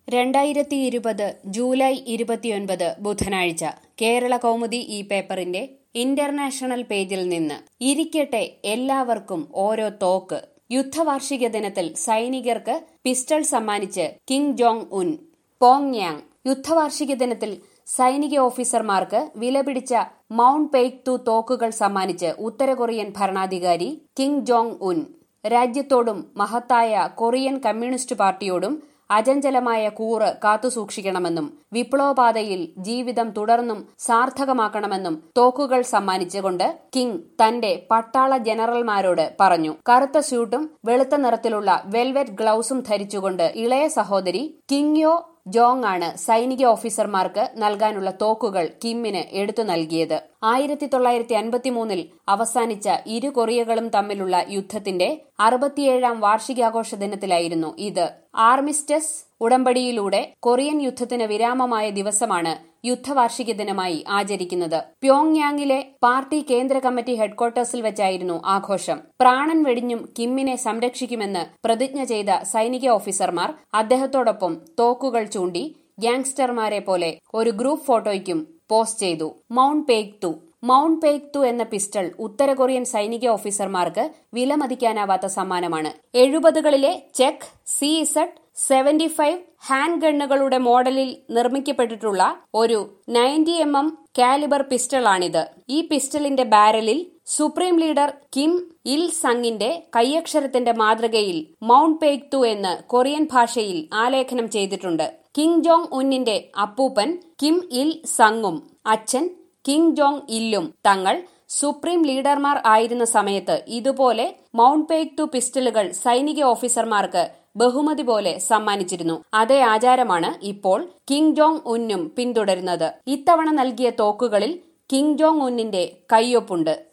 രണ്ടായിരത്തി ഇരുപത് ജൂലൈ ഇരുപത്തിയൊൻപത് ബുധനാഴ്ച കേരള കൗമുദി ഈ പേപ്പറിന്റെ ഇന്റർനാഷണൽ പേജിൽ നിന്ന് ഇരിക്കട്ടെ എല്ലാവർക്കും ഓരോ തോക്ക് യുദ്ധവാർഷിക ദിനത്തിൽ സൈനികർക്ക് പിസ്റ്റൾ സമ്മാനിച്ച് കിങ് ജോങ് ഉൻ പോങ്യാങ് യുദ്ധവാർഷിക ദിനത്തിൽ സൈനിക ഓഫീസർമാർക്ക് വിലപിടിച്ച മൌണ്ട് പെയ്ക്തു തോക്കുകൾ സമ്മാനിച്ച് ഉത്തര കൊറിയൻ ഭരണാധികാരി കിങ് ജോങ് ഉൻ രാജ്യത്തോടും മഹത്തായ കൊറിയൻ കമ്മ്യൂണിസ്റ്റ് പാർട്ടിയോടും അചഞ്ചലമായ കൂറ് കാത്തുസൂക്ഷിക്കണമെന്നും വിപ്ലവപാതയിൽ ജീവിതം തുടർന്നും സാർത്ഥകമാക്കണമെന്നും തോക്കുകൾ സമ്മാനിച്ചുകൊണ്ട് കിങ് തന്റെ പട്ടാള ജനറൽമാരോട് പറഞ്ഞു കറുത്ത സ്യൂട്ടും വെളുത്ത നിറത്തിലുള്ള വെൽവെറ്റ് ഗ്ലൌസും ധരിച്ചുകൊണ്ട് ഇളയ സഹോദരി കിങ്യോ ജോങ് ആണ് സൈനിക ഓഫീസർമാർക്ക് നൽകാനുള്ള തോക്കുകൾ കിമ്മിന് എടുത്തു നൽകിയത് ആയിരത്തി തൊള്ളായിരത്തി അൻപത്തിമൂന്നിൽ അവസാനിച്ച ഇരു കൊറിയകളും തമ്മിലുള്ള യുദ്ധത്തിന്റെ അറുപത്തിയേഴാം വാർഷികാഘോഷ ദിനത്തിലായിരുന്നു ഇത് ആർമിസ്റ്റസ് ഉടമ്പടിയിലൂടെ കൊറിയൻ യുദ്ധത്തിന് വിരാമമായ ദിവസമാണ് യുദ്ധവാർഷിക ദിനമായി ആചരിക്കുന്നത് പ്യോങ്യാങ്ങിലെ പാർട്ടി കേന്ദ്ര കമ്മിറ്റി ഹെഡ്ക്വാർട്ടേഴ്സിൽ വെച്ചായിരുന്നു ആഘോഷം പ്രാണൻ വെടിഞ്ഞും കിമ്മിനെ സംരക്ഷിക്കുമെന്ന് പ്രതിജ്ഞ ചെയ്ത സൈനിക ഓഫീസർമാർ അദ്ദേഹത്തോടൊപ്പം തോക്കുകൾ ചൂണ്ടി ഗ്യാങ്സ്റ്റർമാരെ പോലെ ഒരു ഗ്രൂപ്പ് ഫോട്ടോയ്ക്കും പോസ്റ്റ് ചെയ്തു മൌണ്ട് പേക്തു മൌണ്ട് പേക്തു എന്ന പിസ്റ്റൾ ഉത്തര കൊറിയൻ സൈനിക ഓഫീസർമാർക്ക് വിലമതിക്കാനാവാത്ത സമ്മാനമാണ് എഴുപതുകളിലെ ചെക്ക് C Z seventy five hand ഗണ്ണുകളുടെ മോഡലിൽ നിർമ്മിക്കപ്പെട്ടിട്ടുള്ള ഒരു നയൻറ്റി എം എം കാലിബർ പിസ്റ്റളാണിത് ഈ പിസ്റ്റളിന്റെ ബാരലിൽ സുപ്രീം ലീഡർ കിം ഇൽ സങ്ങിന്റെ കൈയക്ഷരത്തിന്റെ മാതൃകയിൽ മൌണ്ട് പേക്തു എന്ന് കൊറിയൻ ഭാഷയിൽ ആലേഖനം ചെയ്തിട്ടുണ്ട് കിങ് ജോങ് ഉന്നിന്റെ അപ്പൂപ്പൻ കിം ഇൽ സങ്ങും അച്ഛൻ കിങ് ജോങ് ഇല്ലും തങ്ങൾ സുപ്രീം ലീഡർമാർ ആയിരുന്ന സമയത്ത് ഇതുപോലെ മൌണ്ട് പേക്തു പിസ്റ്റളുകൾ സൈനിക ഓഫീസർമാർക്ക് ബഹുമതി പോലെ സമ്മാനിച്ചിരുന്നു അതേ ആചാരമാണ് ഇപ്പോൾ കിങ് ജോങ് ഉന്നും പിന്തുടരുന്നത് ഇത്തവണ നൽകിയ തോക്കുകളിൽ കിങ് ജോങ് ഉന്നിന്റെ കയ്യൊപ്പുണ്ട്